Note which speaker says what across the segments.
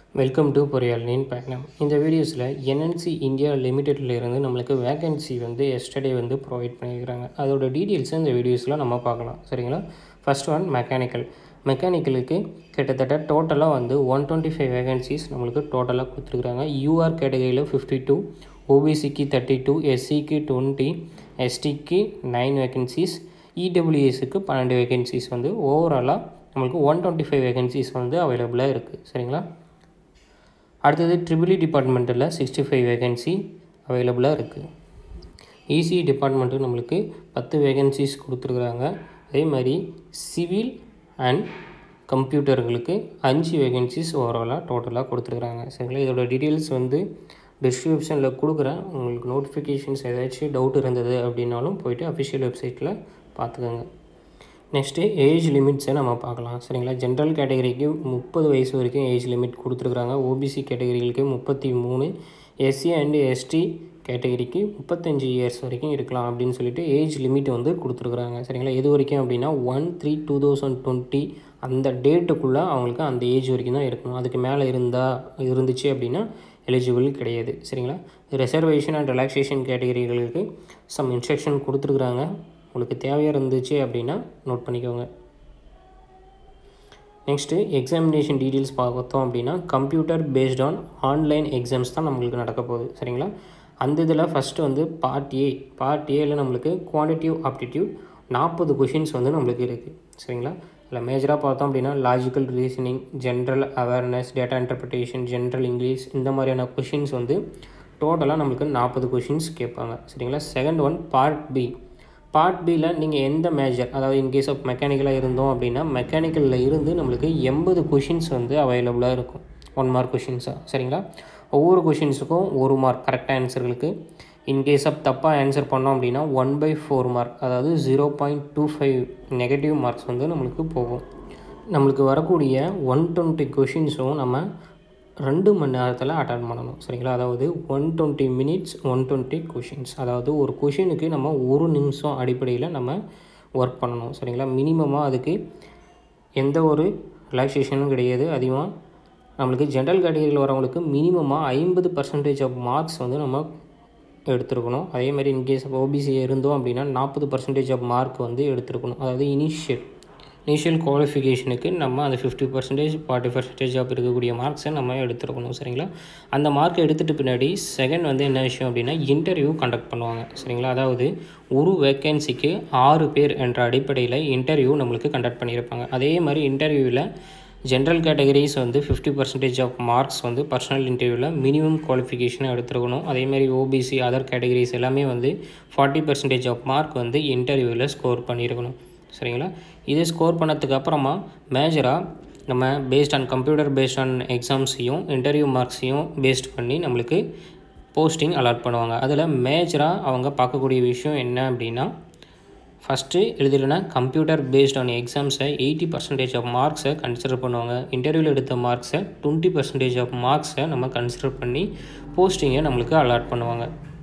Speaker 1: welcome to பொறியாளனின் பயணம் இந்த வீடியோஸில் என்என்சி இந்தியா லிமிடெட்ல இருந்து நம்மளுக்கு வேகன்சி வந்து எஸ்டர்டே வந்து ப்ரொவைட் பண்ணியிருக்கிறாங்க அதோட டீட்டெயில்ஸை இந்த வீடியோஸில் நம்ம பார்க்கலாம் சரிங்களா ஃபர்ஸ்ட் ஒன் மெக்கானிக்கல் மெக்கானிக்கலுக்கு கிட்டத்தட்ட டோட்டலாக வந்து ஒன் டுவெண்ட்டி ஃபைவ் வேகன்சிஸ் நம்மளுக்கு டோட்டலாக கொடுத்துருக்குறாங்க யூஆர் கேட்டகரியில் ஃபிஃப்டி டூ ஓபிசிக்கு தேர்ட்டி டூ எஸ்சிக்கு டுவெண்ட்டி எஸ்டிக்கு நைன் வேகன்சிஸ் இடபிள்யூஎஸ்க்கு பன்னெண்டு வேகன்சிஸ் வந்து ஓவராலாக நம்மளுக்கு ஒன் டுவெண்ட்டி ஃபைவ் வேகன்சிஸ் வந்து அவைலபிளாக இருக்குது சரிங்களா அடுத்தது ட்ரிபிளி டிபார்ட்மெண்ட்டில் சிக்ஸ்டி ஃபைவ் வேகன்சி அவைலபிளாக இருக்குது இசி டிபார்ட்மெண்ட்டு நம்மளுக்கு பத்து வேகன்சிஸ் கொடுத்துருக்குறாங்க அதே மாதிரி சிவில் அண்ட் கம்ப்யூட்டர்களுக்கு அஞ்சு வேகன்சிஸ் ஓவராலாக டோட்டலாக கொடுத்துருக்குறாங்க சரிங்களா இதோட டீட்டெயில்ஸ் வந்து டிஸ்கிரிப்ஷனில் கொடுக்குறேன் உங்களுக்கு நோட்டிஃபிகேஷன்ஸ் ஏதாச்சும் டவுட் இருந்தது அப்படின்னாலும் போயிட்டு அஃபிஷியல் வெப்சைட்டில் பார்த்துக்கோங்க நெக்ஸ்ட்டு ஏஜ் லிமிட்ஸை நம்ம பார்க்கலாம் சரிங்களா ஜென்ரல் கேட்டகரிக்கு முப்பது வயசு வரைக்கும் ஏஜ் லிமிட் கொடுத்துருக்குறாங்க ஓபிசி கேட்டகரிகளுக்கு முப்பத்தி மூணு எஸ்சி அண்டு எஸ்டி கேட்டகரிக்கு முப்பத்தஞ்சு இயர்ஸ் வரைக்கும் இருக்கலாம் அப்படின்னு சொல்லிட்டு ஏஜ் லிமிட் வந்து கொடுத்துருக்குறாங்க சரிங்களா எது வரைக்கும் அப்படின்னா one three two thousand twenty அந்த டேட்டுக்குள்ளே அவங்களுக்கு அந்த ஏஜ் வரைக்கும் தான் இருக்கணும் அதுக்கு மேலே இருந்தால் இருந்துச்சு அப்படின்னா எலிஜிபிள் கிடையாது சரிங்களா ரிசர்வேஷன் அண்ட் ரிலாக்ஸேஷன் கேட்டகரிகளுக்கு சம் இன்ஸ்ட்ரக்ஷன் கொடுத்துருக்குறாங்க உங்களுக்கு தேவையாக இருந்துச்சு அப்படின்னா நோட் பண்ணிக்கோங்க நெக்ஸ்ட்டு எக்ஸாமினேஷன் டீட்டெயில்ஸ் பார்த்தோம் அப்படின்னா computer based on online exams தான் நம்மளுக்கு நடக்க போகுது சரிங்களா அந்த இதில் ஃபஸ்ட்டு வந்து பார்ட் ஏ பார்ட் ஏல நம்மளுக்கு குவான்டிட்டிவ் ஆப்டிடியூட் நாற்பது கொஷின்ஸ் வந்து நம்மளுக்கு இருக்குது சரிங்களா இதில் மேஜராக பார்த்தோம் அப்படின்னா logical reasoning general awareness data interpretation general English இந்த மாதிரியான கொஷின்ஸ் வந்து டோட்டலாக நம்மளுக்கு நாற்பது கொஷின்ஸ் கேட்பாங்க சரிங்களா second one part B part பியில் நீங்கள் எந்த மேஜர் அதாவது இன்கேஸ் ஆஃப் மெக்கானிக்கலாக இருந்தோம் அப்படின்னா மெக்கானிக்கலில் இருந்து நம்மளுக்கு எண்பது கொஷின்ஸ் வந்து அவைலபிளாக இருக்கும் ஒன் மார்க் கொஷின்ஸாக சரிங்களா ஒவ்வொரு கொஷின்ஸுக்கும் ஒரு மார்க் கரெக்டாக ஆன்சர்களுக்கு இன்கேஸ் ஆஃப் தப்பாக ஆன்சர் பண்ணோம் அப்படின்னா ஒன் பை ஃபோர் மார்க் அதாவது zero point two five negative marks வந்து நம்மளுக்கு போகும் நம்மளுக்கு வரக்கூடிய ஒன் டுவெண்ட்டி கொஷின்ஸும் நம்ம ரெண்டு மணி நேரத்தில் அட்டன் பண்ணணும் சரிங்களா அதாவது one twenty minutes one twenty questions அதாவது ஒரு கொஷினுக்கு நம்ம ஒரு நிமிஷம் அடிப்படையில் நம்ம ஒர்க் பண்ணணும் சரிங்களா மினிமமாக அதுக்கு எந்த ஒரு ரிலாக்ஸேஷனும் கிடையாது அதிகமாக நம்மளுக்கு ஜென்ரல் கேட்டகரியில் வரவங்களுக்கு மினிமமாக ஐம்பது பர்சன்டேஜ் ஆஃப் மார்க்ஸ் வந்து நம்ம எடுத்துருக்கணும் அதே மாதிரி இன்கேஸ் ஓபிசி இருந்தோம் அப்படின்னா நாற்பது பர்சன்டேஜ் ஆஃப் மார்க் வந்து எடுத்துருக்கணும் அதாவது இனிஷியல் இனிஷியல் குவாலிஃபிகேஷனுக்கு நம்ம அந்த fifty percentage forty percentage of இருக்கக்கூடிய மார்க்ஸை நம்ம எடுத்துருக்கணும் சரிங்களா அந்த மார்க் எடுத்துகிட்டு பின்னாடி செகண்ட் வந்து என்ன விஷயம் அப்படின்னா இன்டர்வியூ கண்டக்ட் பண்ணுவாங்க சரிங்களா அதாவது ஒரு வேக்கன்சிக்கு ஆறு பேர் என்ற அடிப்படையில் இன்டர்வியூ நம்மளுக்கு கண்டக்ட் பண்ணியிருப்பாங்க அதே மாதிரி இன்டர்வியூவில் ஜென்ரல் கேட்டகரிஸ் வந்து ஃபிஃப்டி பர்சன்டேஜ் ஆஃப் மார்க்ஸ் வந்து பர்சனல் இன்டர்வியூவில் மினிமம் குவாலிஃபிகேஷனை எடுத்துருக்கணும் அதேமாதிரி ஓபிசி அதர் கேட்டகரிஸ் எல்லாமே வந்து ஃபார்ட்டி பர்சன்டேஜ் ஆஃப் மார்க் வந்து இன்டர்வியூவில் ஸ்கோர் பண்ணியிருக்கணும் சரிங்களா இது ஸ்கோர் பண்ணதுக்கு அப்புறமா மேஜராக நம்ம based on computer based on எக்ஸாம்ஸையும் இன்டர்வியூ மார்க்ஸையும் பேஸ்ட் பண்ணி நம்மளுக்கு போஸ்டிங் அலாட் பண்ணுவாங்க அதில் மேஜராக அவங்க பார்க்கக்கூடிய விஷயம் என்ன அப்படின்னா ஃபஸ்ட்டு எழுதிலனா கம்ப்யூட்டர் பேஸ்ட் ஆன் எக்ஸாம்ஸை எயிட்டி பர்சன்டேஜ் ஆஃப் மார்க்ஸை கன்சிடர் பண்ணுவாங்க இன்டர்வியூவில் எடுத்த மார்க்ஸை டுவெண்ட்டி பர்சன்டேஜ் ஆஃப் மார்க்ஸை நம்ம கன்சிடர் பண்ணி போஸ்டிங்கை நம்மளுக்கு அலாட் பண்ணுவாங்க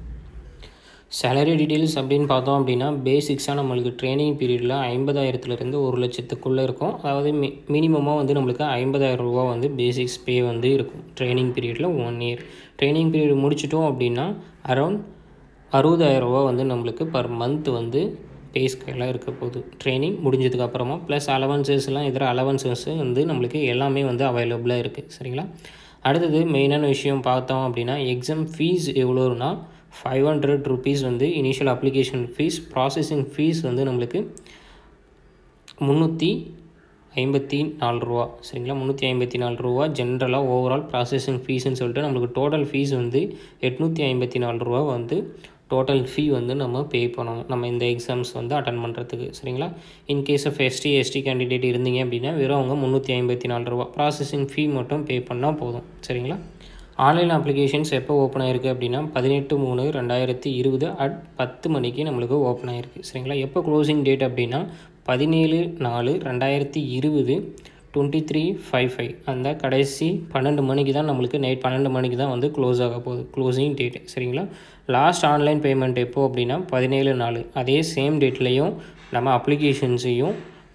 Speaker 1: சேலரி டீட்டெயில்ஸ் அப்படின்னு பார்த்தோம் அப்படின்னா பேசிக்ஸாக நம்மளுக்கு ட்ரைனிங் பீரியடில் ஐம்பதாயிரத்துலேருந்து ஒரு லட்சத்துக்குள்ளே இருக்கும் அதாவது மி மினிமமாக வந்து நம்மளுக்கு ஐம்பதாயிரம் ரூபா வந்து பேசிக்ஸ் பே வந்து இருக்கும் ட்ரைனிங் பீரியடில் ஒன் இயர் ட்ரைனிங் பீரியட் முடிச்சிட்டோம் அப்படின்னா அரௌண்ட் அறுபதாயிரம் ரூபா வந்து நம்மளுக்கு பர் மந்த் வந்து பே ஸ்கேலாக இருக்க போகுது ட்ரைனிங் முடிஞ்சதுக்கு அப்புறமா ப்ளஸ் அலவன்சஸ்லாம் இதர அலவன்சஸ் வந்து நம்மளுக்கு எல்லாமே வந்து அவைலபிளாக இருக்குது சரிங்களா அடுத்தது மெயினான விஷயம் பார்த்தோம் அப்படின்னா எக்ஸாம் ஃபீஸ் எவ்வளோனா ஃபைவ் ஹண்ட்ரட் ருபீஸ் வந்து initial application fees processing fees வந்து நம்மளுக்கு முந்நூற்றி ஐம்பத்தி நாலு ரூபா சரிங்களா முந்நூற்றி ஐம்பத்தி நாலு ரூபா ஜென்ரலாக ஓவரால் ப்ராசஸிங் ஃபீஸ்ன்னு சொல்லிட்டு நம்மளுக்கு டோட்டல் ஃபீஸ் வந்து எட்நூற்றி ஐம்பத்தி நாலு ரூபா வந்து டோட்டல் ஃபீ வந்து நம்ம பே பண்ணணும் நம்ம இந்த எக்ஸாம்ஸ் வந்து அட்டன் பண்ணுறதுக்கு சரிங்களா in case of ST ST candidate இருந்தீங்க அப்படின்னா வெறும் அவங்க முந்நூற்றி ஐம்பத்தி நாலு ரூபா ப்ராசஸிங் ஃபீ மட்டும் பே பண்ணால் போதும் சரிங்களா ஆன்லைன் அப்ளிகேஷன்ஸ் எப்போ ஓப்பன் ஆயிருக்கு அப்படின்னா பதினெட்டு மூணு ரெண்டாயிரத்தி இருபது அட் பத்து மணிக்கு நம்மளுக்கு ஓப்பன் ஆயிருக்கு சரிங்களா எப்போ க்ளோசிங் டேட் அப்படின்னா பதினேழு நாலு ரெண்டாயிரத்தி இருபது டுவெண்ட்டி த்ரீ ஃபைவ் ஃபைவ் அந்த கடைசி பன்னெண்டு மணிக்கு தான் நம்மளுக்கு நைட் பன்னெண்டு மணிக்கு தான் வந்து க்ளோஸ் ஆக போகுது க்ளோசிங் டேட் சரிங்களா லாஸ்ட் ஆன்லைன் பேமெண்ட் எப்போ அப்படின்னா பதினேழு நாலு அதே சேம் டேட்லேயும் நம்ம அப்ளிகேஷன்ஸையும்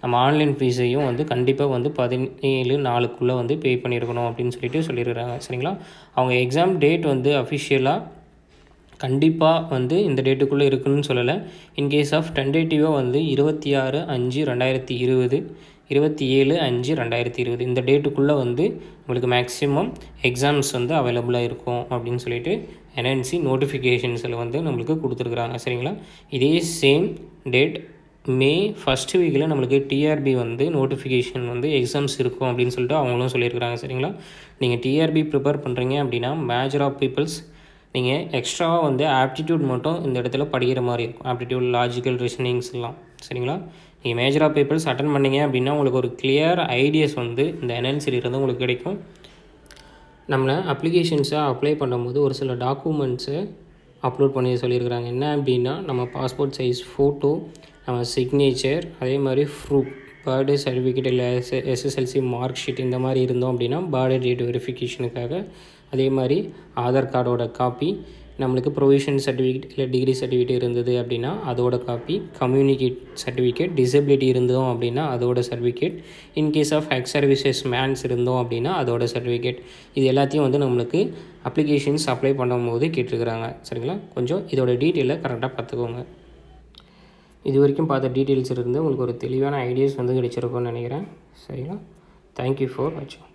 Speaker 1: நம்ம ஆன்லைன் ஃபீஸையும் வந்து கண்டிப்பாக வந்து பதினேழு நாளுக்குள்ளே வந்து பே பண்ணியிருக்கணும் அப்படின்னு சொல்லிட்டு சொல்லியிருக்கிறாங்க சரிங்களா அவங்க எக்ஸாம் டேட் வந்து அஃபிஷியலாக கண்டிப்பாக வந்து இந்த டேட்டுக்குள்ளே இருக்குன்னு சொல்லலை இன்கேஸ் ஆஃப் டென்டேட்டிவாக வந்து இருபத்தி ஆறு அஞ்சு ரெண்டாயிரத்தி இருபது இருபத்தி ஏழு அஞ்சு ரெண்டாயிரத்தி இருபது இந்த டேட்டுக்குள்ளே வந்து உங்களுக்கு மேக்ஸிமம் எக்ஸாம்ஸ் வந்து அவைலபிளாக இருக்கும் அப்படின்னு சொல்லிட்டு என்என்சி நோட்டிஃபிகேஷன்ஸில் வந்து நம்மளுக்கு கொடுத்துருக்குறாங்க சரிங்களா இதே சேம் டேட் மே ஃபஸ்ட் வீக்கில் நம்மளுக்கு டிஆர்பி வந்து நோட்டிஃபிகேஷன் வந்து எக்ஸாம்ஸ் இருக்கும் அப்படின்னு சொல்லிட்டு அவங்களும் சொல்லியிருக்கிறாங்க சரிங்களா நீங்கள் டிஆர்பி ப்ரிப்பேர் பண்ணுறீங்க அப்படின்னா மேஜர் ஆஃப் பீப்புள்ஸ் நீங்கள் எக்ஸ்ட்ராவாக வந்து ஆப்டிடியூட் மட்டும் இந்த இடத்துல படிக்கிற மாதிரி இருக்கும் ஆப்டிடியூட் லாஜிக்கல் ரீசனிங்ஸ் எல்லாம் சரிங்களா நீங்கள் மேஜர் ஆஃப் பீப்புள்ஸ் அட்டன் பண்ணீங்க அப்படின்னா உங்களுக்கு ஒரு கிளியர் ஐடியாஸ் வந்து இந்த என்என்சிலிருந்து உங்களுக்கு கிடைக்கும் நம்மளை அப்ளிகேஷன்ஸை அப்ளை பண்ணும்போது ஒரு சில டாக்குமெண்ட்ஸை அப்லோட் பண்ணி சொல்லியிருக்கிறாங்க என்ன அப்படின்னா நம்ம பாஸ்போர்ட் சைஸ் ஃபோட்டோ நம்ம சிக்னேச்சர் அதே மாதிரி ப்ரூஃப் பர்த்டே சர்டிஃபிகேட் இல்லை எஸ் எஸ்எஸ்எல்சி மார்க் ஷீட் இந்த மாதிரி இருந்தோம் அப்படின்னா பர்த்டே டேட் வெரிஃபிகேஷனுக்காக அதே மாதிரி ஆதார் கார்டோட காப்பி நம்மளுக்கு ப்ரொவிஷன் சர்டிஃபிகேட் இல்லை டிகிரி சர்டிஃபிகேட் இருந்தது அப்படின்னா அதோட காப்பி கம்யூனிகேட் சர்டிஃபிகேட் டிசபிலிட்டி இருந்தோம் அப்படின்னா அதோட certificate in case of ex services mens இருந்தோம் அப்படின்னா அதோட சர்டிஃபிகேட் இது எல்லாத்தையும் வந்து நம்மளுக்கு அப்ளிகேஷன்ஸ் அப்ளை பண்ணும்போது கேட்டிருக்கிறாங்க சரிங்களா கொஞ்சம் இதோட டீட்டெயிலை கரெக்டாக பார்த்துக்கோங்க இது வரைக்கும் பார்த்த டீட்டெயில்ஸ் இருந்து உங்களுக்கு ஒரு தெளிவான ஐடியாஸ் வந்து கிடைச்சிருக்கும்னு நினைக்கிறேன் சரிங்களா தேங்க்யூ ஃபார் வாட்சிங்